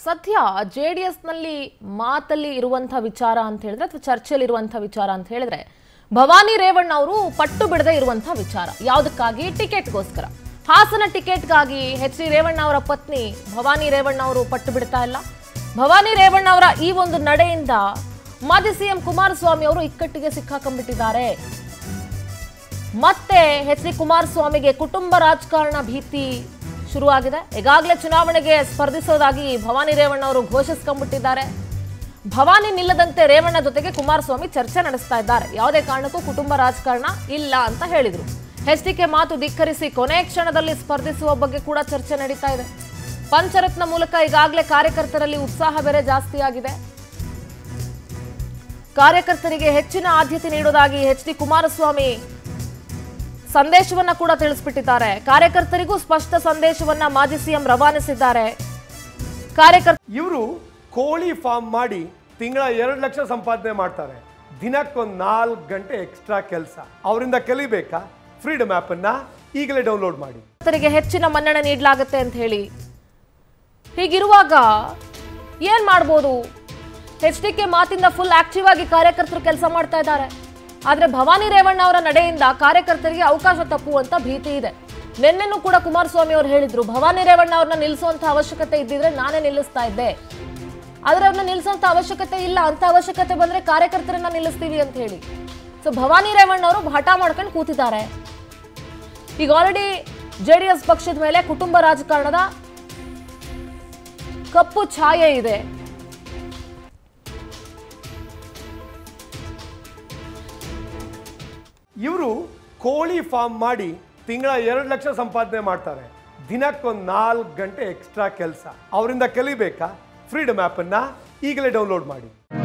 ಸದ್ಯ J D ಎಸ್ನಲ್ಲಿ ಮಾತಲ್ಲಿ ಇರುವಂಥ ವಿಚಾರ ಅಂತ ಹೇಳಿದ್ರೆ ಅಥವಾ ಚರ್ಚೆಯಲ್ಲಿ ಇರುವಂಥ ವಿಚಾರ ಅಂತ ಹೇಳಿದ್ರೆ ಭವಾನಿ ರೇವಣ್ಣ ಅವರು ಪಟ್ಟು ಬಿಡದೆ ಇರುವಂಥ ವಿಚಾರ ಯಾವುದಕ್ಕಾಗಿ ಟಿಕೆಟ್ಗೋಸ್ಕರ ಹಾಸನ ಟಿಕೆಟ್ಗಾಗಿ ಎಚ್ ಡಿ ರೇವಣ್ಣ ಅವರ ಪತ್ನಿ ಭವಾನಿ ರೇವಣ್ಣ ಅವರು ಪಟ್ಟು ಬಿಡ್ತಾ ಇಲ್ಲ ಭವಾನಿ ರೇವಣ್ಣ ಅವರ ಈ ಒಂದು ನಡೆಯಿಂದ ಮಾಜಿ ಸಿಎಂ ಕುಮಾರಸ್ವಾಮಿ ಅವರು ಇಕ್ಕಟ್ಟಿಗೆ ಸಿಕ್ಕಾಕೊಂಡ್ಬಿಟ್ಟಿದ್ದಾರೆ ಮತ್ತೆ ಎಚ್ ಡಿ ಕುಮಾರಸ್ವಾಮಿಗೆ ಕುಟುಂಬ ರಾಜಕಾರಣ ಭೀತಿ ಶುರುವಾಗಿದೆ ಈಗಾಗಲೇ ಚುನಾವಣೆಗೆ ಸ್ಪರ್ಧಿಸೋದಾಗಿ ಭವಾನಿ ರೇವಣ್ಣ ಅವರು ಘೋಷಿಸ್ಕೊಂಡ್ಬಿಟ್ಟಿದ್ದಾರೆ ಭವಾನಿ ನಿಲ್ಲದಂತೆ ರೇವಣ್ಣ ಜೊತೆಗೆ ಕುಮಾರಸ್ವಾಮಿ ಚರ್ಚೆ ನಡೆಸ್ತಾ ಇದ್ದಾರೆ ಯಾವುದೇ ಕಾರಣಕ್ಕೂ ಕುಟುಂಬ ರಾಜಕಾರಣ ಇಲ್ಲ ಅಂತ ಹೇಳಿದ್ರು ಎಚ್ಡಿಕೆ ಮಾತು ಧಿಕ್ಕರಿಸಿ ಕೊನೆ ಕ್ಷಣದಲ್ಲಿ ಸ್ಪರ್ಧಿಸುವ ಬಗ್ಗೆ ಕೂಡ ಚರ್ಚೆ ನಡೀತಾ ಇದೆ ಪಂಚರತ್ನ ಮೂಲಕ ಈಗಾಗಲೇ ಕಾರ್ಯಕರ್ತರಲ್ಲಿ ಉತ್ಸಾಹ ಬೇರೆ ಜಾಸ್ತಿ ಆಗಿದೆ ಕಾರ್ಯಕರ್ತರಿಗೆ ಹೆಚ್ಚಿನ ಆದ್ಯತೆ ನೀಡುವುದಾಗಿ ಎಚ್ ಡಿ ಕುಮಾರಸ್ವಾಮಿ ಸಂದೇಶವನ್ನ ಕೂಡ ತಿಳಿಸ್ಬಿಟ್ಟಿದ್ದಾರೆ ಕಾರ್ಯಕರ್ತರಿಗೂ ಸ್ಪಷ್ಟ ಸಂದೇಶವನ್ನ ಮಾಜಿ ಸಿಎಂ ರವಾನಿಸಿದ್ದಾರೆ ಕಾರ್ಯಕರ್ತ ಇವರು ಕೋಳಿ ಫಾರ್ಮ್ ಮಾಡಿ ತಿಂಗಳ ಎರಡು ಲಕ್ಷ ಸಂಪಾದನೆ ಮಾಡ್ತಾರೆ ದಿನಕ್ಕೊಂದು ನಾಲ್ಕು ಗಂಟೆ ಎಕ್ಸ್ಟ್ರಾ ಕೆಲಸ ಅವರಿಂದ ಕಲಿಬೇಕಾ ಫ್ರೀಡಮ್ ಆ್ಯಪನ್ನು ಈಗಲೇ ಡೌನ್ಲೋಡ್ ಮಾಡಿ ಕಾರ್ಯಕರ್ತರಿಗೆ ಹೆಚ್ಚಿನ ಮನ್ನಣೆ ನೀಡಲಾಗುತ್ತೆ ಅಂತ ಹೇಳಿ ಹೀಗಿರುವಾಗ ಏನ್ ಮಾಡ್ಬೋದು ಎಚ್ ಡಿ ಕೆ ಮಾತಿಂದ ಫುಲ್ ಆಕ್ಟಿವ್ ಆಗಿ ಕಾರ್ಯಕರ್ತರು ಕೆಲಸ ಮಾಡ್ತಾ ಇದ್ದಾರೆ ಆದ್ರೆ ಭವಾನಿ ರೇವಣ್ಣ ಅವರ ನಡೆಯಿಂದ ಕಾರ್ಯಕರ್ತರಿಗೆ ಅವಕಾಶ ತಪ್ಪುವಂತ ಭೀತಿ ಇದೆ ನಿನ್ನೆನೂ ಕೂಡ ಕುಮಾರಸ್ವಾಮಿ ಅವರು ಹೇಳಿದ್ರು ಭವಾನಿ ರೇವಣ್ಣ ಅವ್ರನ್ನ ನಿಲ್ಲಿಸುವಂತ ಅವಶ್ಯಕತೆ ಇದ್ದಿದ್ರೆ ನಾನೇ ನಿಲ್ಲಿಸ್ತಾ ಇದ್ದೆ ಆದ್ರೆ ಅವ್ರನ್ನ ನಿಲ್ಲಿಸುವಂತ ಅವಶ್ಯಕತೆ ಇಲ್ಲ ಅಂತ ಅವಶ್ಯಕತೆ ಬಂದ್ರೆ ಕಾರ್ಯಕರ್ತರನ್ನ ನಿಲ್ಲಿಸ್ತೀವಿ ಅಂತ ಹೇಳಿ ಸೊ ಭವಾನಿ ರೇವಣ್ಣ ಅವರು ಹಠ ಮಾಡ್ಕೊಂಡು ಕೂತಿದ್ದಾರೆ ಈಗ ಆಲ್ರೆಡಿ ಜೆಡಿಎಸ್ ಪಕ್ಷದ ಮೇಲೆ ಕುಟುಂಬ ರಾಜಕಾರಣದ ಕಪ್ಪು ಛಾಯೆ ಇದೆ ಇವರು ಕೋಳಿ ಫಾರ್ಮ್ ಮಾಡಿ ತಿಂಗಳ ಎರಡು ಲಕ್ಷ ಸಂಪಾದನೆ ಮಾಡ್ತಾರೆ ದಿನಕ್ಕೊಂದು ನಾಲ್ಕು ಗಂಟೆ ಎಕ್ಸ್ಟ್ರಾ ಕೆಲಸ ಅವರಿಂದ ಕಲಿಬೇಕಾ ಫ್ರೀಡಮ್ ಆ್ಯಪನ್ನು ಈಗಲೇ ಡೌನ್ಲೋಡ್ ಮಾಡಿ